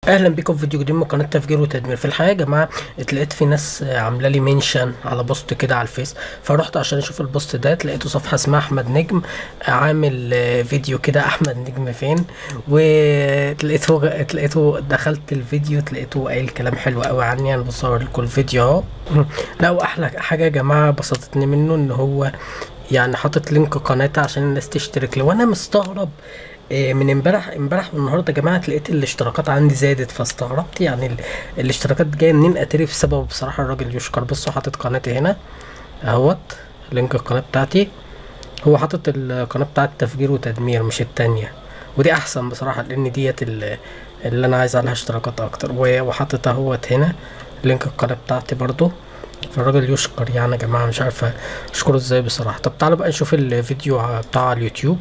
اهلا بكم في فيديو جديد من قناه تفجير وتدمير في الحقيقه يا جماعه اتلقيت في ناس عامله لي منشن على بوست كده على الفيس فرحت عشان اشوف البوست ده لقيته صفحه اسمها احمد نجم عامل آه، فيديو كده احمد نجم فين وتلاقيته تلاقيته دخلت الفيديو تلاقيته قايل كلام حلو قوي عني انا بصور لكم الفيديو اهو لا واحلى حاجه يا جماعه بسطتني منه ان هو يعني حاطط لينك قناتي عشان الناس تشترك له وانا مستغرب إيه، من امبارح امبارح والنهارده يا جماعه لقيت الاشتراكات عندي زادت فاستغربت يعني ال- الاشتراكات جايه منين اتاري في سبب بصراحه الراجل يشكر بصوا حاطط قناتي هنا اهوت لينك القناه بتاعتي هو حاطط القناه بتاعت تفجير وتدمير مش التانية ودي احسن بصراحه لان ديت ال- اللي انا عايز عليها اشتراكات اكتر و- وحاطط اهوت هنا لينك القناه بتاعتي برضو فالراجل يشكر يعني يا جماعه مش عارفه اشكره ازاي بصراحه طب تعالوا بقى نشوف الفيديو بتاع اليوتيوب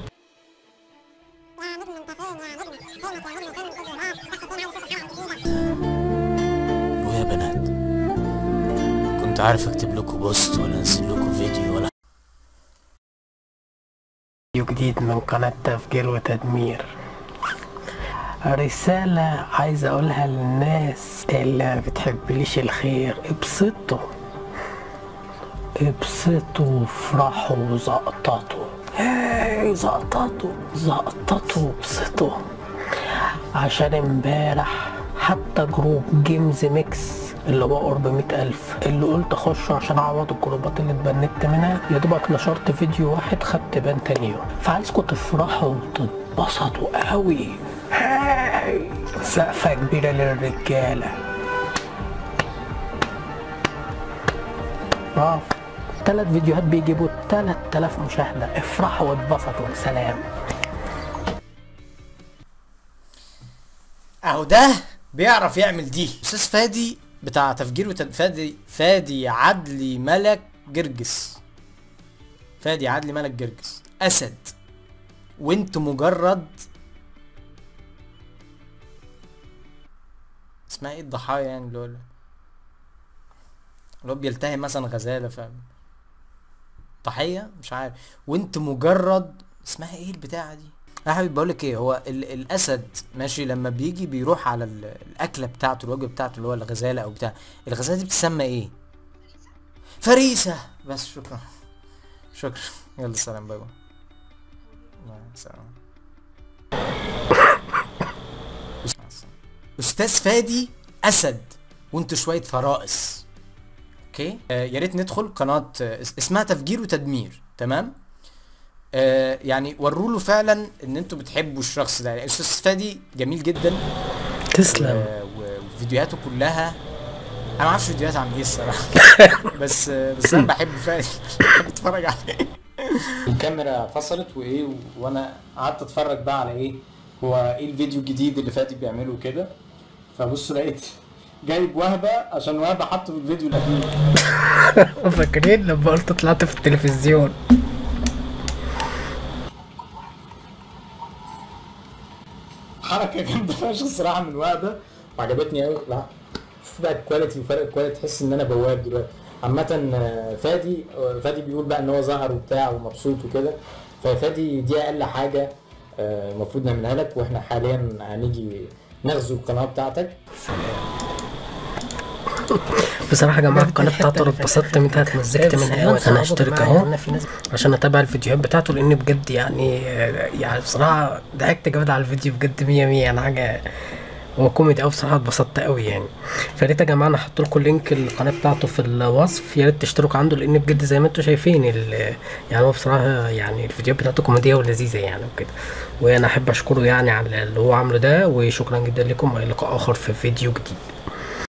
ويا بنات كنت عارف اكتب لكم بوست ولا انزل لكم فيديو ولا فيديو جديد من قناة تفجير وتدمير رسالة عايز اقولها للناس اللي ما بتحبليش الخير ابسطوا ابسطوا افرحوا زقططوا هاي زقططوا زقططوا ابسطوا عشان امبارح حتى جروب جيمز ميكس اللي هو قرب مئة ألف اللي قلت أخشه عشان أعوض الجروبات اللي اتبنت منها يا دوبك نشرت فيديو واحد خدت بان تاني يوم فعايزكم تفرحوا وتتبسطوا قوي هاي سقفة كبيرة للرجالة برافو تلات فيديوهات بيجيبوا تلات آلاف مشاهدة افرحوا واتبسطوا سلام اهو ده بيعرف يعمل دي استاذ فادي بتاع تفجير وتد... فادي فادي عدلي ملك جرجس فادي عدلي ملك جرجس اسد وانت مجرد اسمها ايه الضحايا يعني اللي هو اللي هو بيلتهم مثلا غزالة فاهم ضحية مش عارف وانت مجرد اسمها ايه البتاعة دي يا حبيبي بقولك ايه هو ال الاسد ماشي لما بيجي بيروح على ال- الاكله بتاعته الوجبه بتاعته اللي هو الغزاله او بتاع الغزاله دي بتسمى ايه فريسه بس شكرا شكرا يلا سلام باي باي مع السلامه استاذ فادي اسد وانتوا شويه فرائس اوكي آه يا ريت ندخل قناه آه، اس- اسمها تفجير وتدمير تمام آه يعني وروا له فعلا ان انتوا بتحبوا الشخص ده يعني استاذ فادي جميل جدا تسلم و- و- وفيديوهاته كلها انا ما اعرفش فيديوهات عن ايه الصراحه بس آه، بس انا بحب فادي بحب اتفرج عليه الكاميرا فصلت وايه و- وانا قعدت اتفرج بقى على ايه هو ايه الفيديو الجديد اللي فادي بيعمله كده فبصوا لقيت جايب وهبه عشان وهبه حطه في الفيديو الاخير فاكرين لما قلت طلعت في التلفزيون حركه جامده فشخ الصراحه من وهبه وعجبتني قوي لا شوف بقى الكواليتي وفرق الكواليتي تحس ان انا بواب دلوقتي عامة آه، فادي آه، فادي بيقول بقى ان هو ظهر وبتاع ومبسوط وكده ففادي دي اقل حاجة آه، المفروض نعملها لك واحنا حاليا هنيجي نغزو القناة بتاعتك بصراحة يا جماعة القناة بتاعته أنا اتبسطت منها اتمزجت منها أوي أنا هشترك أهو عشان أتابع الفيديوهات بتاعته لأن بجد يعني يعني بصراحة ضحكت جامد على الفيديو بجد مية مية يعني حاجة هو كوميدي أوي بصراحة اتبسطت أوي يعني فيا ريت يا جماعة أنا هحط لكم لينك القناة بتاعته في الوصف يا ريت تشتركوا عنده لأن بجد زي ما أنتم شايفين ال- يعني هو بصراحة يعني الفيديوهات بتاعته كوميدية ولذيذة يعني وكده وأنا أحب أشكره يعني على اللي هو عامله ده وشكرا جدا لكم وإلى لقاء آخر في فيديو جديد